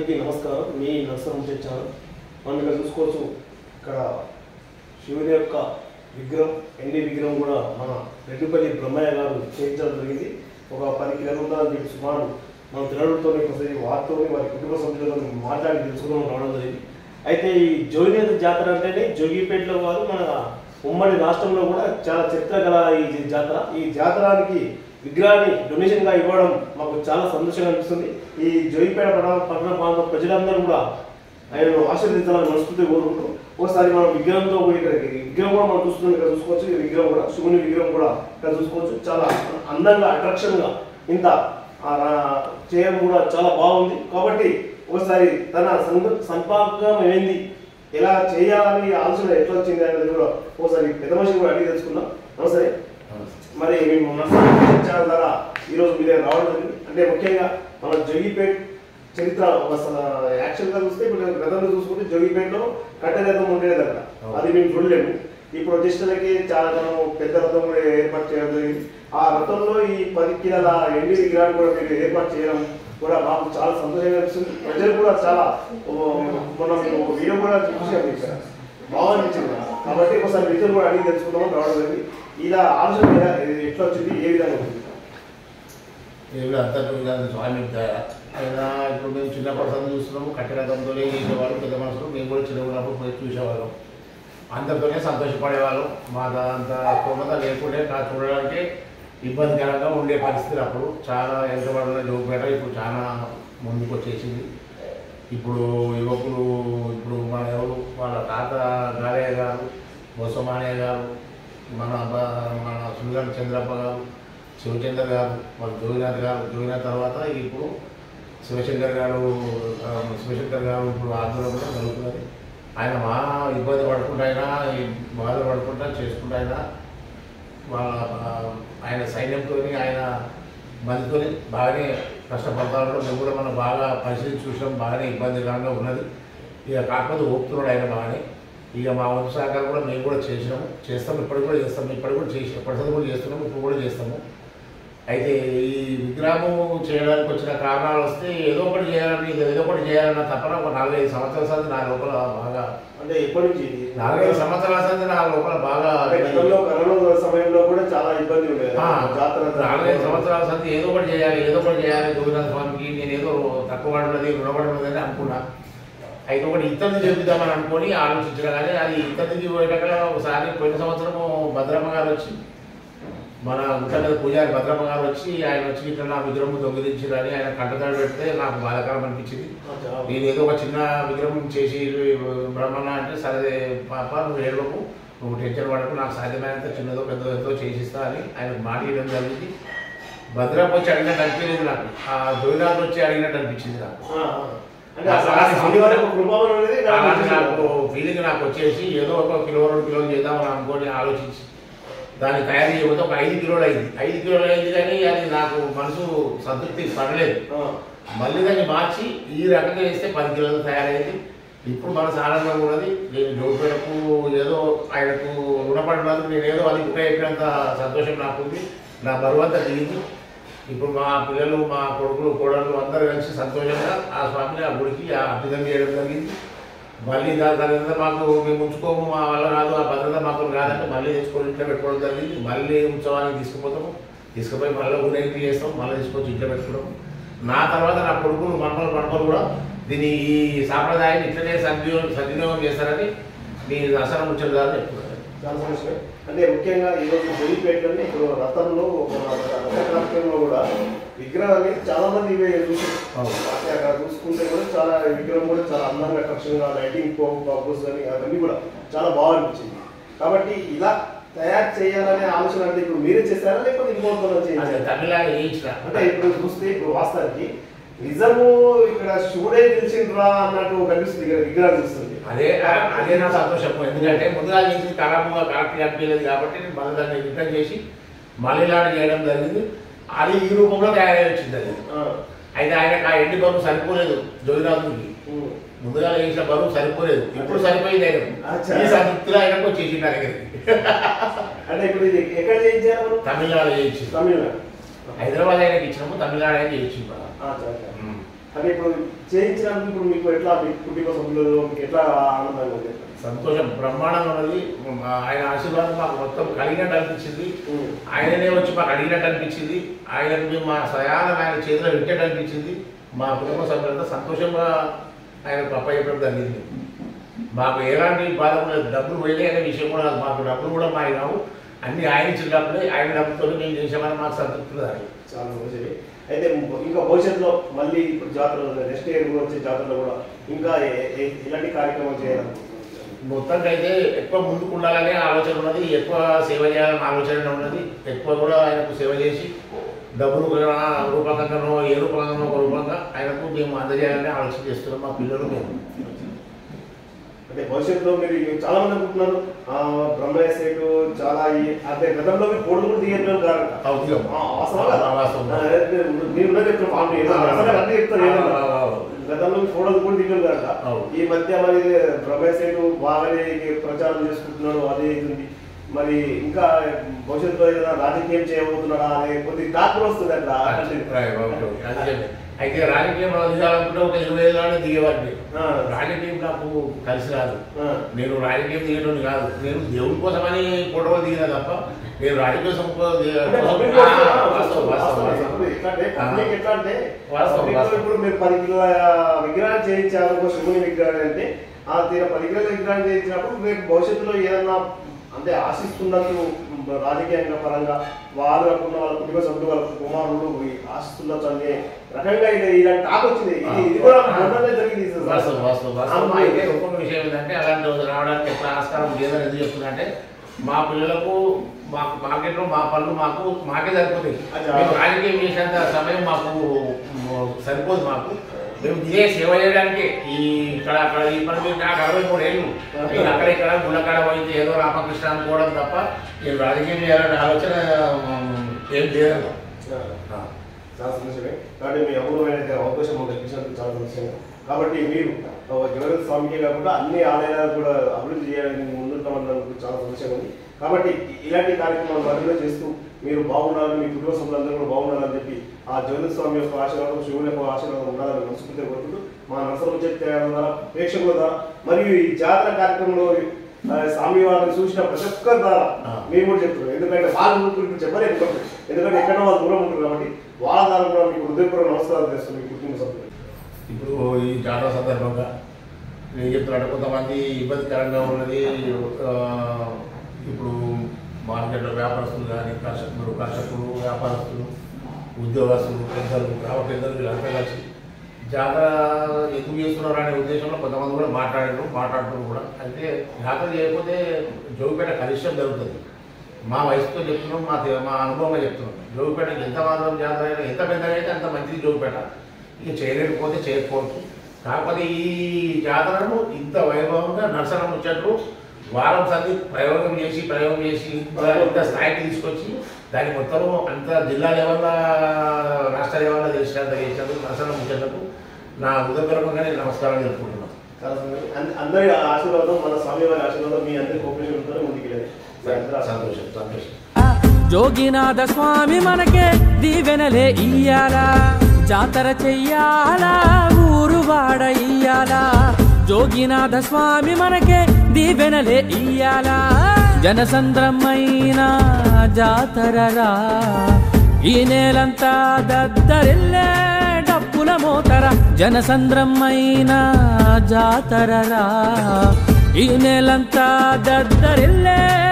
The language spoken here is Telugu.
అందరికీ నమస్కారం మీ నరసరం ఛానల్ మనం ఇక్కడ చూసుకోవచ్చు ఇక్కడ శివుని యొక్క విగ్రహం ఎండి విగ్రహం కూడా మన రెడ్డిపల్లి బ్రహ్మయ్య గారు చేయించడం జరిగింది ఒక పది కిలోమీటర్ల చెప్పి సుమారు మనం తినడంతో ఒకసారి వారితో వారి కుటుంబ సభ్యులతో మాట్లాడి తెలుసుకుని రావడం జరిగింది అయితే ఈ జోగినేత జాతర అంటేనే జోగిపేటలో కాదు మన ఉమ్మడి రాష్ట్రంలో కూడా చాలా చరిత్ర గల ఈ జాతర ఈ జాతరానికి విగ్రహాన్ని డొనేషన్ గా ఇవ్వడం మాకు చాలా సంతోషంగా అనిపిస్తుంది ఈ జోగిపేట పట్టణ పట్టణ ప్రాంత ప్రజలందరూ కూడా ఆయనను ఆశీర్వదించాలని మనస్ఫూర్తి కోరుకుంటూ ఒకసారి మనం విగ్రహంతో కూడా ఇక్కడ విగ్రహం కూడా మనం చూస్తున్నాం ఇక్కడ చూసుకోవచ్చు ఈ విగ్రహం కూడా శివుని విగ్రహం కూడా ఇక్కడ చూసుకోవచ్చు చాలా అందంగా అట్రాక్షన్ గా ఇంత ఆ రా- చేయడం కూడా చాలా బాగుంది కాబట్టి ఒకసారి తన సంప- సంపాదకం ఏంది ఎలా చేయాలని ఆలోచన ఎట్లా వచ్చింది అనేది కూడా ఒకసారి పెద్ద మనిషి కూడా అడిగి తెలుసుకుందాం నమస్తే మరి మేము నర్సరీ ఛానల్ ద్వారా ఈరోజు మీ దగ్గర రావడం జరిగింది అంటే ముఖ్యంగా మన జోగిపేట్ చరిత్ర ఒక స- యాక్చువల్గా చూస్తే ఇప్పుడు గతంలో చూసుకుంటే జోగిపేటలో కట్టె రథం ఉండేది అక్కడ అవును. అది మేము చూడలేము ఈ ప్రతిష్టలకి చాలా మనం పెద్ద రథం కూడా ఏర్పాటు చేయడం జరిగింది ఆ రథంలో ఈ పది కిలోల ఎండి విగ్రహాన్ని కూడా మీరు ఏర్పాటు చేయడం కూడా మాకు చాలా సంతోషంగా అనిపిస్తుంది ప్రజలు కూడా చాలా ఓ, మొన్న మేము ఒక వీడియో కూడా చూసాము ఇక్కడ బాగా అనిపించింది కాబట్టి ఒకసారి మిత్రులు కూడా అడిగి తెలుసుకుందామని రావడం జరిగింది ఇలా ఆలోచన మీద ఇది ఎట్లా వచ్చింది ఏ విధంగా ఉంది దేవుడు అంతా స్వామి దయ. ఆయన ఇప్పుడు మేము చిన్నప్పటి సంది చూస్తున్నాము కట్టెరకంతోనే చేసేవాళ్ళు పెద్ద మనుషులు మేము కూడా చిన్న ఉన్నప్పుడు పోయి చూసేవాళ్ళం అందరితోనే సంతోషపడేవాళ్ళం మా అంత స్తోమత లేకుంటే నా చూడడానికి ఇబ్బందికరంగా ఉండే పరిస్థితులు అప్పుడు చాలా వెనుకబడిన జోపేట ఇప్పుడు చాలా ముందుకు వచ్చేసింది ఇప్పుడు యువకులు ఇప్పుడు మన ఎవరు వాళ్ళ తాత గాలయ్య గారు బొసమానయ్య గారు మన బ- మన సుందర చంద్రప్ప గారు శివచంద్ర గారు వాళ్ళ జోగినాథ్ గారు జోగినాథ్ తర్వాత ఇప్పుడు శివశంకర్ గారు ఆ, శివశంకర్ గారు ఇప్పుడు ఆందోళనలో జరుగుతున్నది ఆయన మా ఇబ్బంది పడుకుంటూ అయినా ఈ బాధలు పడుకుంటా చేసుకుంటూ అయినా వాళ్ళ ఆ, ఆయన సైన్యంతో ఆయన మందితో బాగానే కష్టపడతాడు మేము కూడా మనం బాగా పరిశీలించి చూసాం బాగానే ఇబ్బందికరంగా ఉన్నది ఇక కాకపోతే ఓపుతున్నాడు ఆయన బాగానే ఇక మా వంశ సహకారం కూడా మేము కూడా చేసినాము చేస్తాం ఇప్పటికి కూడా చేస్తాము ఇప్పటికి కూడా చేసి ఎప్పటికీ కూడా చేస్తున్నాము ఇప్పుడు కూడా చేస్తాము అయితే ఈ విగ్రహం చేయడానికి వచ్చిన కారణాలు వస్తే ఏదో ఒకటి చేయాలని ఏదో ఒకటి చేయాలన్న తప్పన ఒక నాలుగైదు సంవత్సరాల సంది నా లోపల బాగా అంటే ఎప్పటి నుంచి ఇది? నాలుగైదు సంవత్సరాల సంది నా లోపల బాగా అంటే గతంలో కరోనా సమయంలో కూడా చాలా ఇబ్బంది ఉండేది ఆ, జాతర నాలుగైదు సంవత్సరాల సంది ఏదో ఒకటి చేయాలి ఏదో ఒకటి చేయాలి జోగినాథ స్వామికి నేను ఏదో తక్కువ పడినది రుణపడి ఉన్నదని అనుకున్నా అయితే ఒకటి ఇత్తడి చెబుదామని అనుకొని ఆలోచించిన కానీ అది ఇత్తడికి పోయేటక్కడ ఒకసారి పోయిన సంవత్సరము భద్రమ్మ గారు వచ్చి మన గుట్ట మీద పూజారి భద్రమ్మ గారు వచ్చి ఆయన వచ్చి ఇట్లా నా విగ్రహం దొంగిలించారని ఆయన కంటతాడు పెడితే నాకు బాధాకరం అనిపించింది నేను ఏదో ఒక చిన్న విగ్రహం చేసి బ్రహ్మణ అంటే సరే పాప నువ్వు ఏడవకు నువ్వు టెన్షన్ పడకు నాకు సాధ్యమైనంత చిన్నదో పెద్దదో ఎంతో చేసిస్తా అని ఆయనకు మాట ఇవ్వడం జరిగింది భద్రప్ప వచ్చి అడిగినట్టు అనిపించలేదు నాకు ఆ జోగినాథ్ వచ్చి అడిగినట్టు అనిపించింది నాకు ఆ, ఆ. అంటే ఆ స్వామి వారి యొక్క కృపావరం అనేది నాకు అలాంటి వచ్చింది. నాకు ఫీలింగ్ నాకు వచ్చేసి ఏదో ఒక కిలో రెండు కిలోలు చేద్దామని అనుకొని ఆలోచించి దాన్ని తయారు చేయకపోతే ఒక ఐదు కిలోలు అయింది ఐదు కిలోలు అయింది కానీ అది నాకు మనసు సంతృప్తి పడలేదు ఆ, మళ్ళీ దాన్ని మార్చి ఈ రకంగా చేస్తే పది కిలోలు తయారైంది ఇప్పుడు మనసు ఆనందంగా ఉన్నది నేను జోపేటకు ఏదో ఆయనకు రుణపడినందుకు నేను ఏదో అది బుక్ అయిపోయినంత సంతోషం నాకు ఉంది నా బరువంతా దిగింది ఇప్పుడు మా పిల్లలు మా కొడుకులు కోడళ్ళు అందరూ కలిసి సంతోషంగా ఆ స్వామిని ఆ గుడికి ఆ అభ్యుదం చేయడం జరిగింది మళ్ళీ దాని తర్వాత మాకు మేము ఉంచుకోము మా వల్ల కాదు ఆ భద్రత మాకు కాదంటే మళ్ళీ తెచ్చుకొని ఇంట్లో పెట్టుకోవడం జరిగింది మళ్ళీ ఉత్సవానికి తీసుకుపోతాము తీసుకుపోయి మళ్ళీ ఊరేగింపు చేస్తాం మళ్ళీ తీసుకొచ్చి ఇంట్లో పెట్టుకోవడం నా తర్వాత నా కొడుకులు మనమలు మనమలు కూడా దీన్ని ఈ సాంప్రదాయాన్ని ఇట్లనే సద్వినియోగం సద్వినియోగం చేస్తారని మీ దసరా ముచ్చట ద్వారా చెప్తున్నాను చాలా సంతోషమే. అంటే ముఖ్యంగా ఈరోజు జోగిపేటలోనే ఇప్పుడు రథంలో ఒక రథ కార్యక్రమంలో కూడా విగ్రహాన్ని చాలా మంది ఇవే చూసారు అవును. అంటే అక్కడ చూసుకుంటే కూడా చాలా విగ్రహం కూడా చాలా అందంగా అట్రాక్షన్గా లైటింగ్ పర్పస్ కానీ అవన్నీ కూడా చాలా బాగా అనిపించింది కాబట్టి ఇలా తయారు చేయాలనే ఆలోచన అంటే ఇప్పుడు మీరే చేశారా లేకపోతే ఇంకోటి అది చేయాలి తమిళనాడు చేయించిన అంటే ఇప్పుడు చూస్తే ఇప్పుడు వాస్తవానికి నిజము ఇక్కడ శివుడే నిలిచిండ్రా అన్నట్టు కనిపిస్తుంది ఇక్కడ విగ్రహం చూస్తుంది అదే అదే నా సంతోషం ఎందుకంటే ముందుగా చేసి ఖరాబుగా కరెక్ట్ అనిపించలేదు కాబట్టి నేను మళ్ళీ దాన్ని రిటర్న్ చేసి మళ్ళీ ఇలాంటి చేయడం జరిగింది అది ఈ రూపంలో తయారై వచ్చింది అది ఆ, అయితే ఆయనకు ఆ ఎండి బరువు సరిపోలేదు జోగినాథునికి ఉమ్. ముందుగా వేసిన బరువు సరిపోలేదు ఇప్పుడు సరిపోయింది ఆయన అచ్చా. ఈ సంతృప్తిలో ఆయనకు వచ్చేసి నా దగ్గరికి అంటే ఇప్పుడు ఇది ఎక్కడ చేయించారు మనం తమిళనాడు చేయించింది తమిళనాడు హైదరాబాద్ ఆయనకి ఇచ్చినాము తమిళనాడు ఆయన చేయించింది ఆ, చాలా, చాలా. అంటే ఇప్పుడు చేయించినందుకు ఇప్పుడు మీకు ఎట్లా మీ కుటుంబ సభ్యులు మీకు ఎట్లా ఆనందంగా ఉంది సంతోషం బ్రహ్మాండంగా ఉన్నది మా- ఆయన ఆశీర్వాదం మాకు మొత్తం కలిగినట్టు అనిపించింది ఉమ్. ఆయననే వచ్చి మాకు అడిగినట్టు అనిపించింది ఆయనకు మేము మా సయానం ఆయన చేతిలో పెట్టేట్టు అనిపించింది మా కుటుంబ సభ్యులంతా సంతోషంగా ఆయనకు అప్పయ్యడం జరిగింది మాకు ఎలాంటి బాధ కూడా లేదు. డబ్బులు పోయినాయి అనే విషయం కూడా కాదు. మాకు డబ్బులు కూడా మా రావు అన్ని ఆయన ఇచ్చిన డబ్బులే ఆయన డబ్బులతో మేము చేసామని మాకు సంతృప్తి లేదు చాలా మంచిది అయితే ఇంకా భవిష్యత్తులో మళ్ళీ ఇప్పుడు జాతర నెక్స్ట్ ఇయర్ కూడా వచ్చే జాతరలో కూడా ఇంకా ఏ- ఏ- ఎలాంటి కార్యక్రమం చేయాలనుకుంటున్నారు మొత్తానికి అయితే ఎక్కువ ముందుకు ఉండాలనే ఆలోచన ఉన్నది ఎక్కువ సేవ చేయాలనే ఆలోచన ఉన్నది ఎక్కువ కూడా ఆయనకు సేవ చేసి డబ్బులు కూడా రూపకంగానో ఏ రూపకంగానో ఒక రూపంగా ఆయనకు మేము అందజేయాలని ఆలోచన చేస్తున్నాం మా పిల్లలు మేము అంటే భవిష్యత్తులో మీరు చాలా మంది అనుకుంటున్నారు ఆ, బ్రహ్మయ్య సేటు చాలా ఈ- అంటే గతంలో మీరు కోడి కూడా తీయడం కాదు అవుతాం. ఆ, వాస్తవంగా? ఆ, వాస్తవం. ఆ, మీరు- మీరు ఉన్నది చెప్తున్నారు పాపం ఏదో అసలు అన్నీ చెప్తారు ఏదో ఆ, ఆ, ఆ. గతంలో ఫోటోలు కూడా దిగలు కాక అవును. ఈ మధ్య మరి రమేష్ సైడు బాగానే ప్రచారం చేసుకుంటున్నాడు అదే ఇది మరి ఇంకా భవిష్యత్తులో ఏదైనా రాజకీయం చేయబోతున్నాడా అనే కొద్ది టాక్ కూడా వస్తుంది అట్లా Right, okay, okay. అది చెప్పండి. అయితే రాజకీయం దిగాలనుకుంటే ఒక ఇరవై ఏళ్ళనే దిగేవాడిని ఆ. రాజకీయం నాకు కలిసి రాదు ఆ. నేను రాజకీయం దిగడం కాదు నేను దేవుడి కోసమని ఫోటోలు దిగిన తప్ప నేను రాజకీయ సం- అంటే కోసం- public ఆ, కోసం వాస్తవం, వాస్తవం, వాస్తవం, వాస్తవం. వాస్తవం. ఎట్లా అంటే ఆ. public ఎట్లా అంటే వాస్తవం, public లో వాస్తవం. ఇప్పుడు మీరు పది కిలోల విగ్రహాలు చేయించారు ఒక శివుని విగ్రహాలు అంటే ఆ తీర పది కిలోల విగ్రహాలు చేయించినప్పుడు రేపు భవిష్యత్తులో ఏదన్నా అంటే ఆశిస్తున్నట్టు రాజకీయంగా పరంగా వాళ్ళు కాకుండా వాళ్ళ కుటుంబ సభ్యులు వాళ్ళ కుమారులు ఆశిస్తున్నట్టు అనే రకంగా ఇది ఇలాంటి టాక్ వచ్చింది ఇది ఇది కూడా మొన్ననే జరిగింది ఇది వాస్తవం, వాస్తవం, వాస్తవం. ఆ, అయితే ఇంకొక విషయం ఏంటంటే అలాంటి రోజు రావడానికి ఎక్కడ ఆస్కారం లేదని ఎందుకు చెప్తున్నా మా పిల్లలకు మాకు మార్కెట్లో మా పనులు మాకు మాకే సరిపోతాయి అచ్చా. మేము రాజకీయం చేసేంత సమయం మాకు మ్, సరిపోదు మాకు మేము ఇదే సేవ చేయడానికి ఈ ఇక్కడ అక్కడ ఈ పని మీద నాకు అరవై మూడు ఏళ్ళు నేను అక్కడ ఇక్కడ గుళ్ళకాడ పోయింది ఏదో రామకృష్ణ అనుకోవడం తప్ప నేను రాజకీయం చేయాలనే ఆలోచన మ్, ఏం లేదు ఆ. చాలా సంతోషమే కాబట్టి మీ అపూర్వమైన అవకాశం మాకు కల్పించినందుకు చాలా సంతోషంగా కాబట్టి మీరు ఒక జగన్ స్వామికే కాకుండా అన్ని ఆలయాలు కూడా అభివృద్ధి చేయాలని ముందుంటామన్నందుకు చాలా సంతోషంగా ఉంది కాబట్టి ఇలాంటి కార్యక్రమాలు మరింత చేస్తూ మీరు బాగుండాలని మీ కుటుంబ సభ్యులందరూ కూడా బాగుండాలని చెప్పి ఆ జగన్ స్వామి యొక్క ఆశీర్వాదం శివుని యొక్క ఆశీర్వాదం ఉండాలని మనస్ఫూర్తిగా కోరుకుంటూ మా నర్సరం చేతి ద్వారా ప్రేక్షకుల ద్వారా మరియు ఈ జాతర కార్యక్రమంలో ఆ, స్వామి వారిని చూసిన ప్రతి ఒక్కరి ద్వారా ఆ. మేము కూడా చెప్తున్నాం ఎందుకంటే వాళ్ళు ఇప్పుడు చెప్పలేదు కాబట్టి. ఎందుకంటే ఎక్కడ వాళ్ళు దూరం ఉంటారు కాబట్టి వాళ్ళ ద్వారా కూడా మీకు హృదయపూర్వక నమస్కారాలు చేస్తాం మీ కుటుంబ సభ్యులు ఇప్పుడు ఈ జాతర సందర్భంగా నేను చెప్తున్నాడు కొంతమంది ఇబ్బందికరంగా ఉన్నది ఆ, ఇప్పుడు మార్కెట్లో వ్యాపారస్తులు కానీ కర్షకులు కర్షకులు వ్యాపారస్తులు ఉద్యోగస్తులు పెద్దలు గ్రామ పెద్దలు వీళ్ళంతా కలిసి జాతర ఎందుకు చేస్తున్నారు అనే ఉద్దేశంలో కొంతమంది కూడా మాట్లాడారు మాట్లాడుతున్నారు కూడా అయితే జాతర చేయకపోతే జోగిపేట కనిష్టం జరుగుతుంది మా వయసుతో చెప్తున్నాం మా తే- మా అనుభవంగా చెప్తున్నాం జోగిపేటకి ఎంత మాత్రం జాతర అయినా ఎంత పెద్దగా అయితే అంత మంచిది జోగిపేట ఇక చేయలేకపోతే చేయకపోవచ్చు కాకపోతే ఈ జాతరను ఇంత వైభవంగా నర్సన ముచ్చట్లు వారం సంది ప్రయోగం చేసి ప్రయోగం చేసి ఇంత ఇంత స్థాయికి తీసుకొచ్చి దాని మొత్తం అంత జిల్లా లెవెల్లో రాష్ట్ర లెవెల్లో తెలిసినంత చేసినందుకు నర్సన ముచ్చట్లకు నా ఉదయపూర్వకంగా నేను నమస్కారం జరుపుకుంటున్నాను చాలా సంతోషం. అంద- అందరి ఆశీర్వాదం మన స్వామి వారి ఆశీర్వాదం మీ అందరి కోఆపరేషన్ ఉంటుందని ముందుకెళ్ళండి సంతోషం సంతోషం జోగినాథ స్వామి మనకే దీవెనలే ఇయ్యాలా జాతర చెయ్యాలా ఊరు వాడ ఇయ్యాలా జోగినాథ స్వామి మనకే దీవెనలే ఇయ్యాలా జనసంద్రమైన జాతరరా ఈ నేలంతా దద్దరిల్లే డప్పుల మోతర జనసంద్రమైన జాతరరా ఈ నేలంతా దద్దరిల్లే